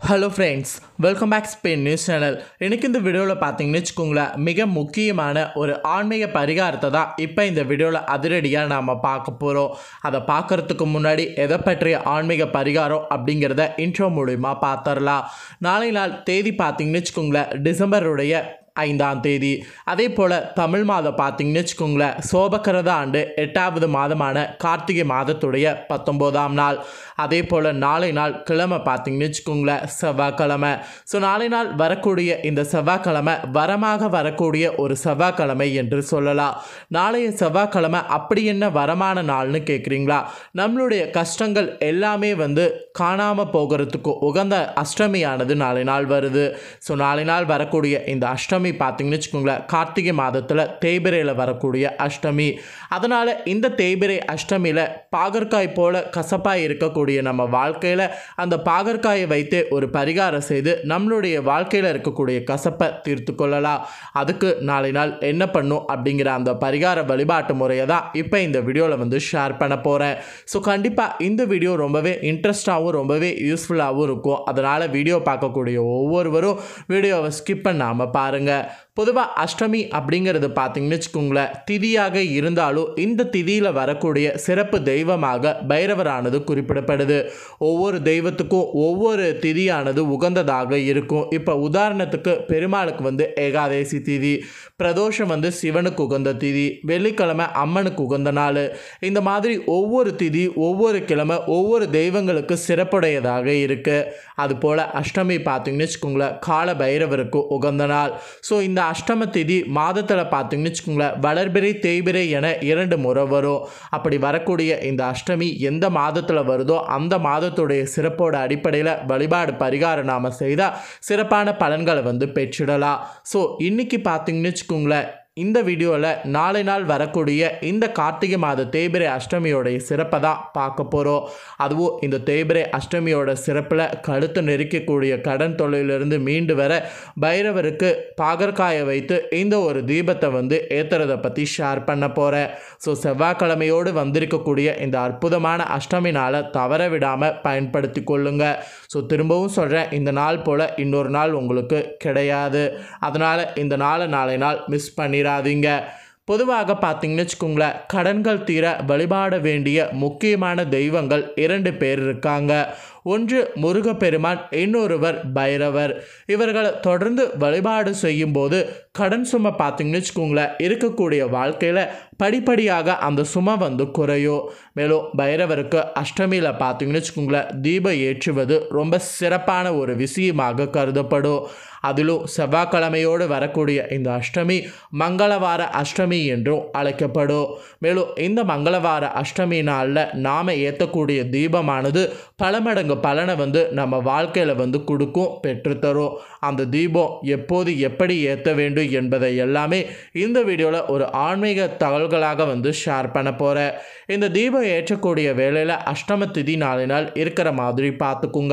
hello friends welcome back Spain news channel எனக்கு இந்த வீடியோவில் பார்த்தீங்கன்னு வச்சுக்கோங்களேன் மிக முக்கியமான ஒரு ஆன்மீக பரிகாரத்தை தான் இப்போ இந்த வீடியோவில் அதிரடியாக நாம் பார்க்க போகிறோம் அதை பார்க்குறதுக்கு முன்னாடி எதை பற்றிய ஆன்மீக பரிகாரம் அப்படிங்கிறத இன்ட்ரோ மூலிமா பார்த்துடலாம் நாளை நாள் தேதி பார்த்தீங்கன்னு வச்சுக்கோங்களேன் டிசம்பருடைய ஐந்தாம் தேதி அதே போல் தமிழ் மாதம் பார்த்தீங்கன்னு வச்சுக்கோங்களேன் சோபக்கிரத ஆண்டு எட்டாவது மாதமான கார்த்திகை மாதத்துடைய பத்தொம்போதாம் நாள் அதே போல் நாளை நாள் கிழமை பார்த்தீங்கன்னு வச்சுக்கோங்களேன் செவ்வாய்க்கிழமை ஸோ நாளை நாள் வரக்கூடிய இந்த செவ்வாய்க்கிழமை வரமாக வரக்கூடிய ஒரு செவ்வாய்க்கிழமை என்று சொல்லலாம் நாளைய செவ்வாய்க்கிழமை அப்படி என்ன வரமான நாள்னு கேட்குறீங்களா நம்மளுடைய கஷ்டங்கள் எல்லாமே வந்து காணாமல் போகிறதுக்கு உகந்த அஷ்டமியானது நாளை நாள் வருது ஸோ நாளை நாள் வரக்கூடிய இந்த அஷ்டமி பார்த்தீங்கன்னு வச்சுக்கோங்களேன் கார்த்திகை மாதத்தில் தேய்பிரையில் வரக்கூடிய அஷ்டமி அதனால் இந்த தேய்பிரை அஷ்டமியில் பாகற்காய் போல கசப்பாக இருக்கக்கூடிய நம்ம வாழ்க்கையில் அந்த பாகற்காயை வைத்து ஒரு பரிகாரம் செய்து நம்மளுடைய வாழ்க்கையில் இருக்கக்கூடிய கசப்பை தீர்த்து கொள்ளலாம் அதுக்கு நாளை நாள் என்ன பண்ணும் அப்படிங்கிற அந்த பரிகார வழிபாட்டு முறையை தான் இப்போ இந்த வீடியோவில் வந்து ஷேர் பண்ண போகிறேன் ஸோ கண்டிப்பாக இந்த வீடியோ ரொம்பவே இன்ட்ரெஸ்டாகவும் ரொம்பவே யூஸ்ஃபுல்லாகவும் இருக்கும் அதனால் வீடியோ பார்க்கக்கூடிய ஒவ்வொருவரும் வீடியோவை ஸ்கிப் பண்ணாமல் பாருங்கள் பொதுவாக அஷ்டமி அப்படிங்கிறது பார்த்தீங்கன்னு வச்சுக்கோங்களேன் திதியாக இருந்தாலும் இந்த திதியில் வரக்கூடிய சிறப்பு தெய்வமாக பைரவரானது குறிப்பிடப்படுது ஒவ்வொரு தெய்வத்துக்கும் ஒவ்வொரு திதியானது உகந்ததாக இருக்கும் இப்போ உதாரணத்துக்கு பெருமாளுக்கு வந்து ஏகாதேசி திதி பிரதோஷம் வந்து சிவனுக்கு உகந்த திதி வெள்ளிக்கிழமை அம்மனுக்கு உகந்த நாள் இந்த மாதிரி ஒவ்வொரு திதி ஒவ்வொரு கிழமை ஒவ்வொரு தெய்வங்களுக்கு சிறப்புடையதாக இருக்குது அதுபோல் அஷ்டமி பார்த்தீங்கன்னு வச்சுக்கோங்களேன் கால பைரவருக்கு உகந்த நாள் ஸோ இந்த அஷ்டம திதி மாதத்தில் பார்த்தீங்கன்னு வச்சுக்கோங்களேன் வளர்பிறை தேய்பிறை என இரண்டு முறை வரும் அப்படி வரக்கூடிய இந்த அஷ்டமி எந்த மாதத்தில் வருதோ அந்த மாதத்துடைய சிறப்போட அடிப்படையில் வழிபாடு பரிகாரம் நாம் செய்தால் சிறப்பான பலன்களை வந்து பெற்றிடலாம் ஸோ இன்றைக்கி பார்த்தீங்கன்னு வச்சுக்கோங்களேன் இந்த வீடியோவில் நாளை நாள் வரக்கூடிய இந்த கார்த்திகை மாத தேய்பிரை அஷ்டமியோடைய சிறப்பை தான் பார்க்க போகிறோம் அதுவும் இந்த தேய்பிரை அஷ்டமியோட சிறப்பில் கழுத்து நெருக்கக்கூடிய கடன் தொல்லையிலிருந்து மீண்டு வர பைரவருக்கு பாகற்காயை வைத்து இந்த ஒரு தீபத்தை வந்து ஏற்றுறதை பற்றி ஷேர் பண்ண போகிறேன் ஸோ செவ்வாய்க்கிழமையோடு வந்திருக்கக்கூடிய இந்த அற்புதமான அஷ்டமி நாளை தவற விடாமல் பயன்படுத்தி கொள்ளுங்க ஸோ திரும்பவும் சொல்கிறேன் இந்த நாள் போல் இன்னொரு நாள் உங்களுக்கு கிடையாது அதனால் இந்த நாளை நாளை நாள் மிஸ் பண்ணிடாதீங்க பொதுவாக பார்த்தீங்கன்னு வச்சுக்கோங்களேன் கடன்கள் தீர வழிபாட வேண்டிய முக்கியமான தெய்வங்கள் இரண்டு பேர் இருக்காங்க ஒன்று முருகப்பெருமான் இன்னொருவர் பைரவர் இவர்களை தொடர்ந்து வழிபாடு செய்யும்போது கடன் சுமை பார்த்தீங்கன்னு வச்சுக்கோங்களேன் இருக்கக்கூடிய வாழ்க்கையில் படிப்படியாக அந்த சுமை வந்து குறையும் மேலும் பைரவருக்கு அஷ்டமியில் பார்த்தீங்கன்னு வச்சுக்கோங்களேன் தீபம் ஏற்றுவது ரொம்ப சிறப்பான ஒரு விஷயமாக கருதப்படும் அதிலும் செவ்வாய்க்கிழமையோடு வரக்கூடிய இந்த அஷ்டமி மங்களவார அஷ்டமி என்றும் அழைக்கப்படும் மேலும் இந்த மங்களவார அஷ்டமி நாளில் நாம் ஏற்றக்கூடிய தீபமானது பல மடங்கு பலனை வந்து நம்ம வாழ்க்கையில் வந்து கொடுக்கும் பெற்றுத்தரும் அந்த தீபம் எப்போது எப்படி ஏற்ற வேண்டும் என்பதை எல்லாமே இந்த வீடியோவில் ஒரு ஆன்மீக தகவல்களாக வந்து ஷேர் பண்ண போகிறேன் இந்த தீபம் ஏற்றக்கூடிய வேளையில் அஷ்டம திதி நாளினால் இருக்கிற மாதிரி பார்த்துக்குங்க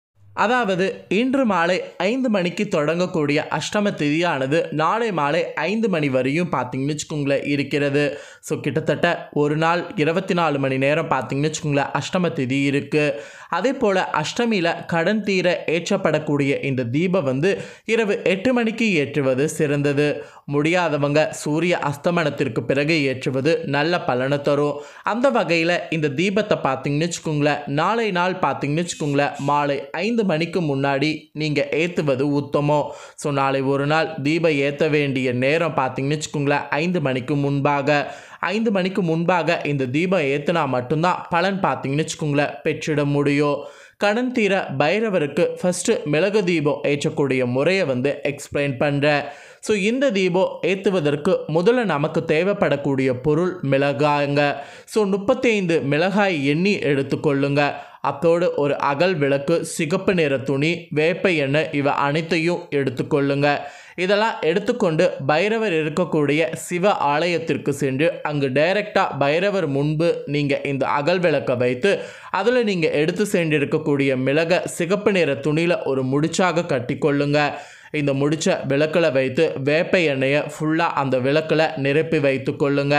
அதாவது இன்று மாலை ஐந்து மணிக்கு தொடங்கக்கூடிய அஷ்டம திதியானது நாளை மாலை ஐந்து மணி வரையும் பார்த்தீங்கன்னு வச்சுக்கோங்களேன் இருக்கிறது ஸோ கிட்டத்தட்ட ஒரு நாள் இருபத்தி நாலு மணி நேரம் பார்த்தீங்கன்னு வச்சுக்கோங்களேன் அஷ்டம திதி இருக்குது அதே போல் அஷ்டமியில் கடன் தீர ஏற்றப்படக்கூடிய இந்த தீபம் வந்து இரவு எட்டு மணிக்கு ஏற்றுவது சிறந்தது முடியாதவங்க சூரிய அஸ்தமனத்திற்கு பிறகு ஏற்றுவது நல்ல பலனை தரும் அந்த வகையில் இந்த தீபத்தை பார்த்தீங்கன்னு வச்சுக்கோங்களேன் நாளை நாள் பார்த்தீங்கன்னு வச்சுக்கோங்களேன் மாலை ஐந்து மணிக்கு முன்னாடி நீங்கள் ஏற்றுவது உத்தமம் ஸோ நாளை ஒரு நாள் தீபம் ஏற்ற வேண்டிய நேரம் பார்த்தீங்கன்னு வச்சுக்கோங்களேன் ஐந்து மணிக்கு முன்பாக ஐந்து மணிக்கு முன்பாக இந்த தீபம் ஏற்றுனா மட்டும்தான் பலன் பார்த்தீங்கன்னு வச்சுக்கோங்களேன் பெற்றிட முடியும் கடன் தீர பைரவருக்கு ஃபஸ்ட்டு மிளகு தீபம் ஏற்றக்கூடிய முறையை வந்து எக்ஸ்பிளைன் பண்ணுறேன் ஸோ இந்த தீபம் ஏற்றுவதற்கு முதல்ல நமக்கு தேவைப்படக்கூடிய பொருள் மிளகாய்ங்க ஸோ முப்பத்தைந்து மிளகாய் எண்ணி எடுத்துக்கொள்ளுங்க அத்தோடு ஒரு அகல் விளக்கு சிகப்பு நிற துணி வேப்ப எண்ணெய் இவை அனைத்தையும் எடுத்துக்கொள்ளுங்க இதெல்லாம் எடுத்துக்கொண்டு பைரவர் இருக்கக்கூடிய சிவ ஆலயத்திற்கு சென்று அங்கு டைரெக்டாக பைரவர் முன்பு நீங்கள் இந்த அகல் விளக்கை வைத்து அதில் நீங்கள் எடுத்து சென்றிருக்கக்கூடிய மிளகை சிகப்பு நிற துணியில் ஒரு முடிச்சாக கட்டிக்கொள்ளுங்க இந்த முடிச்ச விளக்கில் வைத்து வேப்ப எண்ணெயை ஃபுல்லாக அந்த விளக்கில் நிரப்பி வைத்து கொள்ளுங்க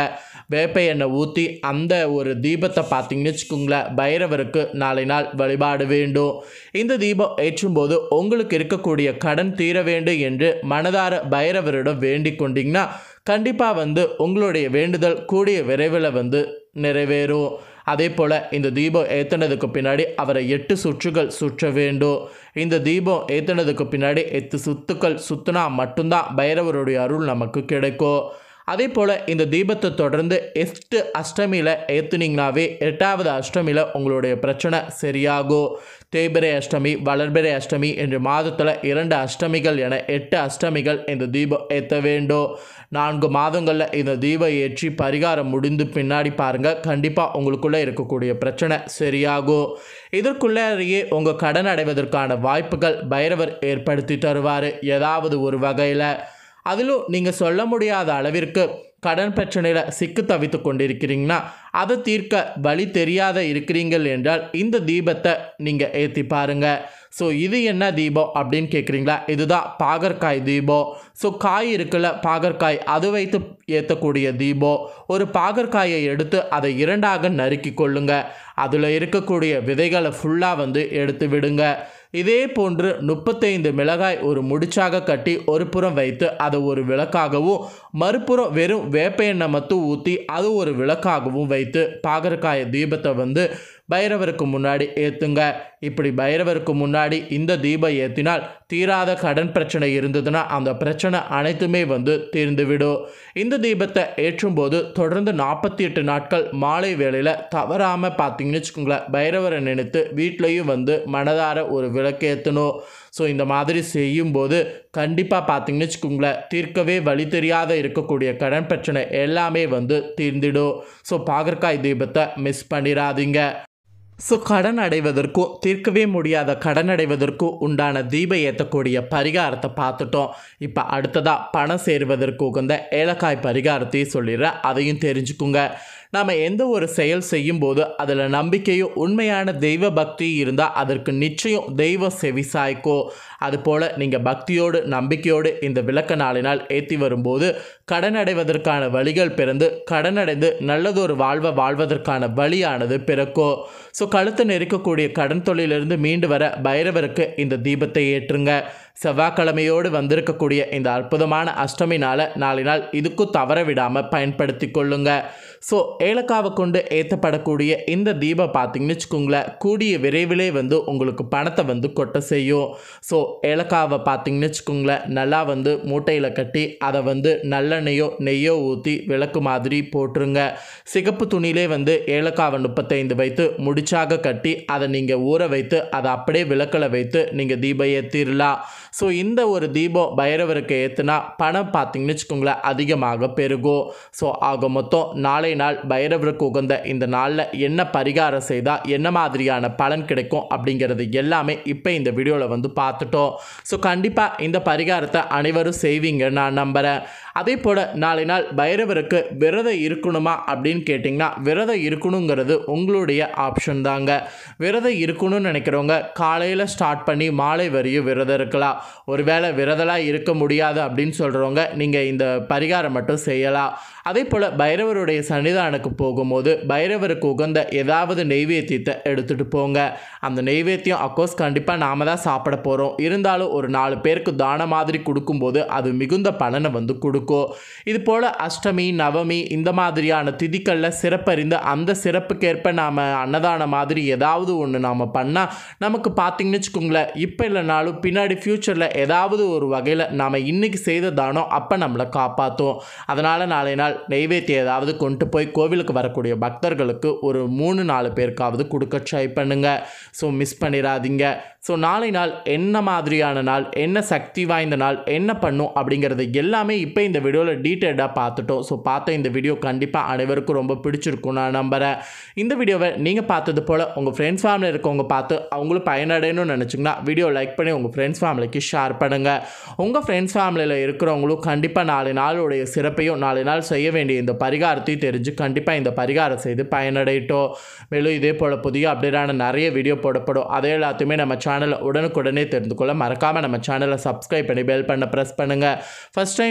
வேப்ப எண்ணெய் ஊற்றி அந்த ஒரு தீபத்தை பார்த்தீங்கன்னு வச்சுக்கோங்களேன் பைரவருக்கு நாளை நாள் வழிபாடு வேண்டும் இந்த தீபம் ஏற்றும்போது உங்களுக்கு இருக்கக்கூடிய கடன் தீர வேண்டும் என்று மனதார பைரவரிடம் வேண்டிக் கொண்டீங்கன்னா கண்டிப்பாக வந்து உங்களுடைய வேண்டுதல் கூடிய விரைவில் வந்து நிறைவேறும் அதே போல் இந்த தீபம் ஏற்றினதுக்கு பின்னாடி அவரை எட்டு சுற்றுகள் சுற்ற வேண்டும் இந்த தீபம் ஏற்றினதுக்கு பின்னாடி எட்டு சுத்துக்கள் சுற்றினா மட்டும்தான் பைரவருடைய அருள் நமக்கு கிடைக்கும் அதே போல் இந்த தீபத்தை தொடர்ந்து எட்டு அஷ்டமியில் ஏற்றுனீங்கனாவே எட்டாவது அஷ்டமியில் உங்களுடைய பிரச்சனை சரியாகும் தேய்பிரை அஷ்டமி வளர்பிறை அஷ்டமி என்ற மாதத்தில் இரண்டு அஷ்டமிகள் என எட்டு அஷ்டமிகள் இந்த தீபம் ஏற்ற வேண்டும் நான்கு மாதங்களில் இந்த தீபம் ஏற்றி பரிகாரம் முடிந்து பின்னாடி பாருங்கள் கண்டிப்பாக உங்களுக்குள்ளே இருக்கக்கூடிய பிரச்சனை சரியாகும் இதற்குள்ளேயே உங்கள் கடன் அடைவதற்கான வாய்ப்புகள் பைரவர் ஏற்படுத்தி தருவார் ஏதாவது ஒரு வகையில் அதிலும் நீங்கள் சொல்ல முடியாத அளவிற்கு கடன் பிரச்சனையில் சிக்கு தவித்து கொண்டிருக்கிறீங்கன்னா அதை தீர்க்க வழி தெரியாத இருக்கிறீங்கள் என்றால் இந்த தீபத்தை நீங்கள் ஏற்றி பாருங்கள் ஸோ இது என்ன தீபம் அப்படின்னு கேட்குறீங்களா இதுதான் பாகற்காய் தீபம் ஸோ காய் இருக்குல்ல பாகற்காய் அது வைத்து ஏற்றக்கூடிய தீபம் ஒரு பாகற்காயை எடுத்து அதை இரண்டாக நறுக்கி கொள்ளுங்க அதில் இருக்கக்கூடிய விதைகளை ஃபுல்லாக வந்து எடுத்து விடுங்க இதே போன்று முப்பத்தைந்து மிளகாய் ஒரு முடிச்சாக கட்டி ஒரு புறம் வைத்து அதை ஒரு விளக்காகவும் மறுபுறம் வெறும் வேப்ப எண்ணெய் மட்டும் ஊற்றி அது ஒரு விளக்காகவும் வைத்து பாகற்காய தீபத்தை வந்து பைரவருக்கு முன்னாடி ஏற்றுங்க இப்படி பைரவருக்கு முன்னாடி இந்த தீபம் ஏற்றினால் தீராத கடன் பிரச்சனை இருந்ததுன்னா அந்த பிரச்சனை அனைத்துமே வந்து தீர்ந்துவிடும் இந்த தீபத்தை ஏற்றும்போது தொடர்ந்து நாற்பத்தி எட்டு நாட்கள் மாலை வேளையில் தவறாமல் பார்த்தீங்கன்னு வச்சுக்கோங்களேன் பைரவரை நினைத்து வீட்லேயும் வந்து மனதார ஒரு விளக்கு ஏற்றணும் ஸோ இந்த மாதிரி செய்யும்போது கண்டிப்பாக பார்த்தீங்கன்னு வச்சுக்கோங்களேன் தீர்க்கவே வழி தெரியாத இருக்கக்கூடிய கடன் பிரச்சனை எல்லாமே வந்து தீர்ந்திடும் ஸோ பாகற்காய் தீபத்தை மிஸ் பண்ணிடாதீங்க ஸோ கடன் அடைவதற்கும் தீர்க்கவே முடியாத கடன் அடைவதற்கும் உண்டான தீப ஏற்றக்கூடிய பரிகாரத்தை பார்த்துட்டோம் இப்போ அடுத்ததாக பணம் சேருவதற்கு உகந்த ஏலக்காய் பரிகாரத்தையும் சொல்லிடுறேன் அதையும் தெரிஞ்சுக்குங்க நாம் எந்த ஒரு செயல் செய்யும்போது அதில் நம்பிக்கையும் உண்மையான தெய்வ பக்தி இருந்தால் அதற்கு நிச்சயம் தெய்வ செவிசாய்க்கும் அதுபோல் நீங்கள் பக்தியோடு நம்பிக்கையோடு இந்த விளக்க நாளினால் ஏற்றி வரும்போது கடன் அடைவதற்கான வழிகள் பிறந்து கடன் அடைந்து நல்லதொரு வாழ்வை வாழ்வதற்கான வழியானது பிறக்கும் ஸோ கழுத்து நெருக்கக்கூடிய கடன் தொழிலிருந்து மீண்டு வர பைரவருக்கு இந்த தீபத்தை ஏற்றுங்க செவ்வாய்க்கிழமையோடு வந்திருக்கக்கூடிய இந்த அற்புதமான அஷ்டமி நாளை நாளை நாள் இதுக்கும் தவற விடாமல் பயன்படுத்தி கொள்ளுங்க ஸோ ஏலக்காவை கொண்டு ஏற்றப்படக்கூடிய இந்த தீபம் பார்த்தீங்கன்னு வச்சுக்கோங்களேன் கூடிய விரைவிலே வந்து உங்களுக்கு பணத்தை வந்து கொட்ட செய்யும் ஸோ ஏலக்காவை பார்த்தீங்கன்னு வச்சுக்கோங்களேன் நல்லா வந்து மூட்டையில் கட்டி அதை வந்து நல்லெண்ணெயோ நெய்யோ ஊற்றி விளக்கு மாதிரி போட்டுருங்க சிகப்பு துணியிலே வந்து ஏலக்காவை முப்பத்தைந்து வைத்து முடிச்சாக கட்டி அதை நீங்கள் ஊற வைத்து அதை அப்படியே விளக்கில் வைத்து நீங்கள் தீபம் ஏற்றிடலாம் ஸோ இந்த ஒரு தீபம் பைரவருக்கு ஏற்றுனா பணம் பார்த்தீங்கன்னு வச்சுக்கோங்களேன் அதிகமாக பெருகும் ஸோ ஆக மொத்தம் நாளை நாள் பைரவருக்கு உகந்த இந்த நாளில் என்ன பரிகாரம் செய்தால் என்ன மாதிரியான பலன் கிடைக்கும் அப்படிங்கிறது எல்லாமே இப்போ இந்த வீடியோவில் வந்து பார்த்துட்டோம் ஸோ கண்டிப்பாக இந்த பரிகாரத்தை அனைவரும் செய்வீங்க நான் நம்புகிறேன் அதே போல் நாளை நாள் பைரவருக்கு விரதம் இருக்கணுமா அப்படின்னு கேட்டிங்கன்னா விரதம் இருக்கணுங்கிறது உங்களுடைய ஆப்ஷன் தாங்க விரதம் இருக்கணும்னு நினைக்கிறவங்க காலையில் ஸ்டார்ட் பண்ணி மாலை வரையும் விரதம் இருக்கலாம் ஒருவேளை விரதலாம் இருக்க முடியாது அப்படின்னு சொல்கிறவங்க நீங்கள் இந்த பரிகாரம் மட்டும் செய்யலாம் அதே போல் பைரவருடைய சன்னிதானுக்கு போகும்போது பைரவருக்கு உகந்த ஏதாவது நெய்வேத்தியத்தை எடுத்துகிட்டு போங்க அந்த நெய்வேத்தியம் அக்கோர்ஸ் கண்டிப்பாக நாம தான் சாப்பிட போகிறோம் இருந்தாலும் ஒரு நாலு பேருக்கு தான மாதிரி கொடுக்கும்போது அது மிகுந்த பலனை வந்து கொடுக்கும் இது போல் அஷ்டமி நவமி இந்த மாதிரியான திதிகளில் சிறப்பறிந்து அந்த சிறப்புக்கேற்ப நாம் அன்னதானம் மாதிரி ஏதாவது ஒன்று நாம் பண்ணால் நமக்கு பார்த்தீங்கன்னு வச்சுக்கோங்களேன் இப்போ இல்லைனாலும் பின்னாடி ஃப்யூச்சரில் ஏதாவது ஒரு வகையில் நாம் இன்னைக்கு செய்த தானம் அப்போ நம்மளை காப்பாற்றும் அதனால் நாளை நாள் நெய்வேத்தியம் ஏதாவது கொண்டு போய் கோவிலுக்கு வரக்கூடிய பக்தர்களுக்கு ஒரு மூணு நாலு பேருக்காவது கொடுக்க ட்ரை பண்ணுங்க ஸோ மிஸ் பண்ணிடாதீங்க ஸோ நாளை நாள் என்ன மாதிரியான நாள் என்ன சக்தி வாய்ந்த நாள் என்ன பண்ணும் அப்படிங்கிறது எல்லாமே இப்போ இந்த வீடியோவில் டீட்டெயிலாக பார்த்துட்டோம் ஸோ பார்த்த இந்த வீடியோ கண்டிப்பாக அனைவருக்கும் ரொம்ப பிடிச்சிருக்கும் நான் நம்புகிறேன் இந்த வீடியோவை நீங்கள் பார்த்தது போல் உங்கள் ஃப்ரெண்ட்ஸ் ஃபேமிலி இருக்கவங்க பார்த்து அவங்களும் பயனடையணும்னு நினச்சிங்கன்னா வீடியோ லைக் பண்ணி உங்கள் ஃப்ரெண்ட்ஸ் ஃபேமிலிக்கு ஷேர் பண்ணுங்கள் உங்கள் ஃப்ரெண்ட்ஸ் ஃபேமிலியில் இருக்கிறவங்களும் கண்டிப்பாக நாலு நாளுடைய சிறப்பையும் நாலு நாள் செய்ய வேண்டிய இந்த பரிகாரத்தையும் தெரிஞ்சு கண்டிப்பாக இந்த பரிகாரம் செய்து பயனடையட்டும் மேலும் இதே போல் புதிய அப்டேட்டான நிறைய வீடியோ போடப்படும் அதே எல்லாத்தையுமே நம்ம சேனலை உடனுக்குடனே தெரிந்து கொள்ள மறக்காமல் நம்ம சேனலை சப்ஸ்கிரைப் பண்ணி பெல் பண்ண ப்ரெஸ் பண்ணுங்கள் ஃபஸ்ட் டைம் பார்க்குறவங்க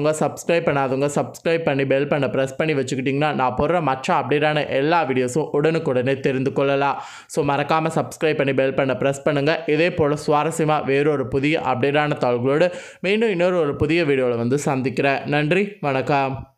இருக்கவங்க சப்ஸ்கிரைப் பண்ணாதவங்க சப்ஸ்கிரைப் பண்ணி பெல் பண்ண ப்ரெஸ் பண்ணி வச்சுக்கிட்டிங்கன்னா நான் போடுற மற்ற அப்டேட்டான எல்லா வீடியோஸும் உடனுக்குடனே தெரிந்து கொள்ளலாம் ஸோ மறக்காமல் சப்ஸ்கிரைப் பண்ணி பெல் பண்ண ப்ரெஸ் பண்ணுங்கள் இதே போல் சுவாரஸ்யமாக வேறொரு புதிய அப்டேட்டான தகவல்களோடு மீண்டும் இன்னொரு ஒரு புதிய வீடியோவில் வந்து சந்திக்கிறேன் நன்றி வணக்கம்